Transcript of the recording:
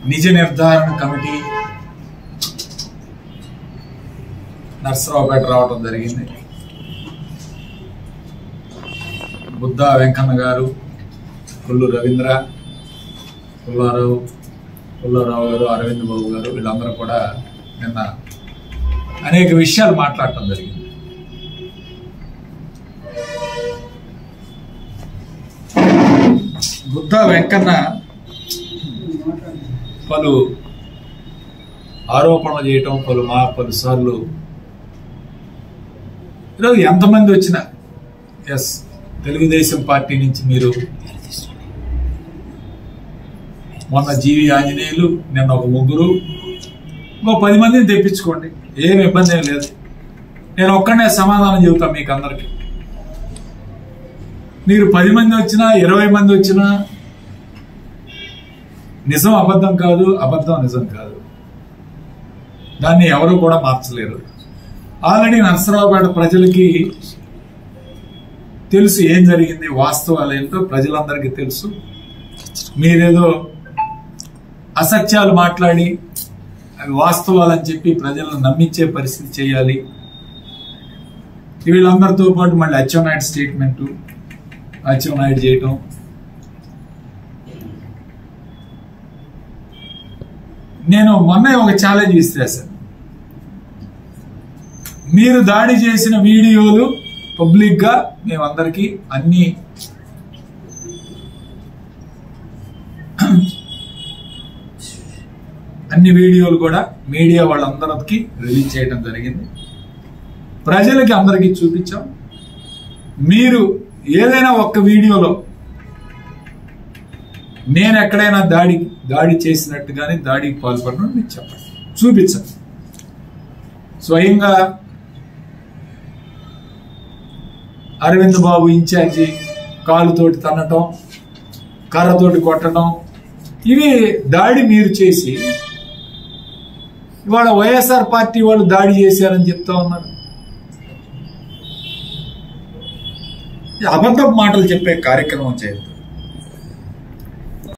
నిజ నిర్ధారణ కమిటీ నర్సరావుపేట రావడం జరిగింది బుద్ధా వెంకన్న గారు కొల్లు రవీంద్ర పుల్లారావు పుల్లారావు గారు అరవింద్ బాబు గారు వీళ్ళందరూ కూడా నిన్న అనేక విషయాలు మాట్లాడటం జరిగింది బుద్ధ వెంకన్న పలు ఆరోపణలు చేయటం పలు మా పలుసార్లు ఈరోజు ఎంతమంది వచ్చినా ఎస్ తెలుగుదేశం పార్టీ నుంచి మీరు మొన్న జీవి ఆంజనేయులు నిన్న ఒక ముగ్గురు ఇంకో పది మందిని తెప్పించుకోండి ఏం ఇబ్బంది ఏం లేదు నేను ఒక్కడనే సమాధానం చెబుతాను మీకు అందరికి మీరు పది మంది వచ్చినా ఇరవై మంది వచ్చినా నిజం అబద్ధం కాదు అబద్ధం నిజం కాదు దాన్ని ఎవరు కూడా మార్చలేరు ఆల్రెడీ నరసరావుపేట ప్రజలకి తెలుసు ఏం జరిగింది వాస్తవాలు ఏంటో ప్రజలందరికీ తెలుసు మీరేదో అసత్యాలు మాట్లాడి అవి వాస్తవాలని చెప్పి ప్రజలను నమ్మించే పరిస్థితి చేయాలి వీళ్ళందరితో పాటు మళ్ళీ అచ్చెన్నాయుడు స్టేట్మెంట్ అచ్చెన్నాయుడు చేయటం నేను మొన్నే ఒక ఛాలెంజ్ విసిరేశాను మీరు దాడి చేసిన వీడియోలు పబ్లిక్ గా మేమందరికి అన్ని అన్ని వీడియోలు కూడా మీడియా వాళ్ళందరికి రిలీజ్ చేయడం జరిగింది ప్రజలకి అందరికీ చూపించాం మీరు ఏదైనా ఒక్క వీడియోలో నేను ఎక్కడైనా దాడి దాడి చేసినట్టు కానీ దాడికి పాల్పడిన మీకు చెప్పండి చూపించండి స్వయంగా అరవింద్ బాబు ఇన్ఛార్జి కాలుతోటి తన్నటం కర్రతోటి కొట్టడం ఇవి దాడి మీరు చేసి ఇవాళ వైఎస్ఆర్ పార్టీ వాళ్ళు దాడి చేశారని చెప్తా ఉన్నారు ఈ అబద్ధపు మాటలు చెప్పే కార్యక్రమం చేయొద్దు